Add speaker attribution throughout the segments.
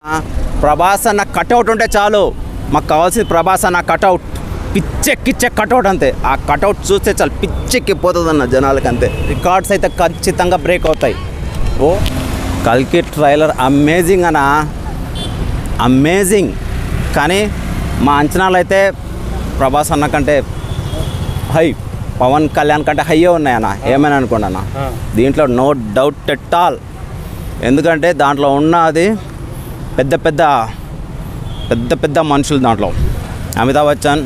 Speaker 1: ప్రభాస్ అన్న కటౌట్ ఉంటే చాలు మాకు కావాల్సింది ప్రభాస్ అన్న కటౌట్ పిచ్చెక్కిచ్చే కటౌట్ అంతే ఆ కటౌట్ చూస్తే చాలు పిచ్చెక్కిపోతుంది అన్న జనాలకి అంతే రికార్డ్స్ అయితే ఖచ్చితంగా బ్రేక్ అవుతాయి ఓ కల్కి ట్రైలర్ అమేజింగ్ అన్న అమేజింగ్ కానీ మా అంచనాలు అయితే ప్రభాస్ అన్న కంటే హై పవన్ కళ్యాణ్ కంటే హైయే ఉన్నాయి అన్న ఏమైనా అనుకోండి అన్న దీంట్లో నో డౌట్ ఎట్ ఆల్ ఎందుకంటే దాంట్లో ఉన్నది పెద్ద పెద్ద పెద్ద పెద్ద మనుషులు దాంట్లో అమితాబ్ బచ్చన్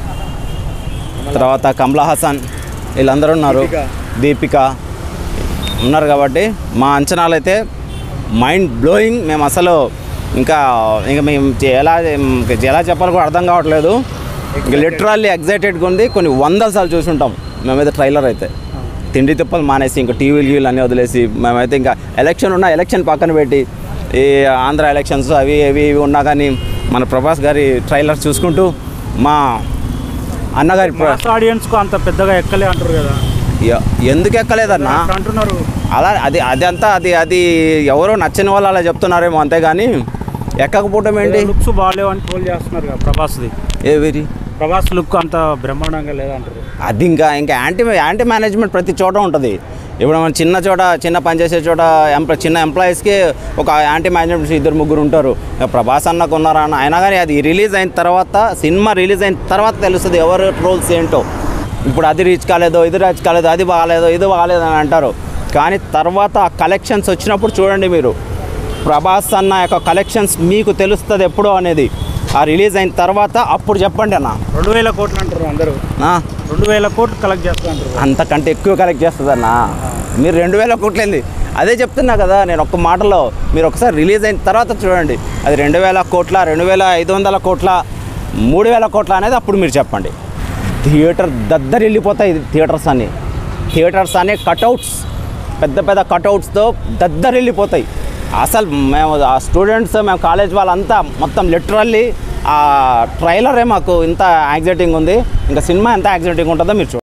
Speaker 1: తర్వాత కమలా హాసన్ వీళ్ళందరూ ఉన్నారు దీపిక ఉన్నారు కాబట్టి మా అంచనాలు అయితే మైండ్ బ్లోయింగ్ మేము అసలు ఇంకా ఇంకా మేము ఎలా ఎలా చెప్పాలో కూడా అర్థం కావట్లేదు ఇంకా లిటరల్లీ ఎగ్జైటెడ్గా ఉంది కొన్ని వందల సార్లు చూసుంటాం మేమైతే ట్రైలర్ అయితే తిండి తిప్పలు మానేసి ఇంకా టీవీలు గీలు అన్నీ వదిలేసి మేమైతే ఇంకా ఎలక్షన్ ఉన్న ఎలక్షన్ పక్కన పెట్టి ఈ ఆంధ్ర ఎలక్షన్స్ అవి ఇవి ఇవి ఉన్నా కానీ మన ప్రభాస్ గారి ట్రైలర్ చూసుకుంటూ మా అన్నగారి ప్ర-
Speaker 2: మాస్ ఆడియన్స్ కు అంత పెద్దగా ఎక్కలే అంటారు కదా
Speaker 1: ఎ- ఎందుకు ఎక్కలేదన్నా
Speaker 2: అట్లా అంటున్నారు
Speaker 1: అలా అది అది అంతా అది అది ఎవరో నచ్చని వాళ్ళు అలా చెప్తున్నారేమో అంతేగాని ఎక్కకపోవటం ఏంటి
Speaker 2: లుక్స్ బాగాలేవు అని ట్రోల్ చేస్తున్నారు కదా ప్రభాస్ది
Speaker 1: ఏ వెరీ
Speaker 2: ప్రభాస్ లుక్ అంత బ్రహ్మాండంగా లేదంటారు
Speaker 1: అది ఇంకా ఇంకా యాంటీ యాంటీ మేనేజ్మెంట్ ప్రతి చోట ఉంటుంది ఇప్పుడు మనం చిన్న చోట చిన్న పని చేసే చోట ఎంప్లాయ్ చిన్న ఎంప్లాయీస్కి ఒక యాంటీ మేనేజ్మెంట్ ఇద్దరు ముగ్గురు ఉంటారు ఇక ప్రభాస్ అన్నకు ఉన్నారా అన్న అయినా కానీ అది రిలీజ్ అయిన తర్వాత సినిమా రిలీజ్ అయిన తర్వాత తెలుస్తుంది ఎవరు ట్రోల్స్ ఏంటో ఇప్పుడు అది రీచ్ కాలేదో ఇది రీచ్ కాలేదో అది బాగాలేదో ఇది బాగాలేదో అని అంటారు కానీ తర్వాత ఆ కలెక్షన్స్ వచ్చినప్పుడు చూడండి మీరు ప్రభాస్ అన్న యొక్క కలెక్షన్స్ మీకు తెలుస్తుంది ఎప్పుడో అనేది ఆ రిలీజ్ అయిన తర్వాత అప్పుడు చెప్పండి అన్న
Speaker 2: రెండు వేల కోట్లు అంటారు అందరూ
Speaker 1: ఆ?
Speaker 2: రెండు వేల కోట్లు కలెక్ట్ చేస్తా అంటారు
Speaker 1: అంతకంటే ఎక్కువ కలెక్ట్ చేస్తుందన్నా మీరు రెండు వేల కోట్లేంది అదే చెప్తున్నా కదా నేను ఒక్క మాటలో మీరు ఒకసారి రిలీజ్ అయిన తర్వాత చూడండి అది రెండు వేల కోట్ల రెండు వేల ఐదు వందల కోట్ల మూడు వేల కోట్ల అనేది అప్పుడు మీరు చెప్పండి థియేటర్ దద్దరి వెళ్ళిపోతాయి థియేటర్స్ అన్నీ థియేటర్స్ అనే కటౌట్స్ పెద్ద పెద్ద కటౌట్స్తో దద్దరి వెళ్ళిపోతాయి అసలు మేము ఆ స్టూడెంట్స్ మేము కాలేజ్ వాళ్ళంతా మొత్తం లిటరల్లీ ఆ ట్రైలరే మాకు ఇంత యాంగ్జైటింగ్ ఉంది ఇంకా సినిమా ఎంత యాంగ్జైటింగ్ ఉంటుందో మీరు చూడండి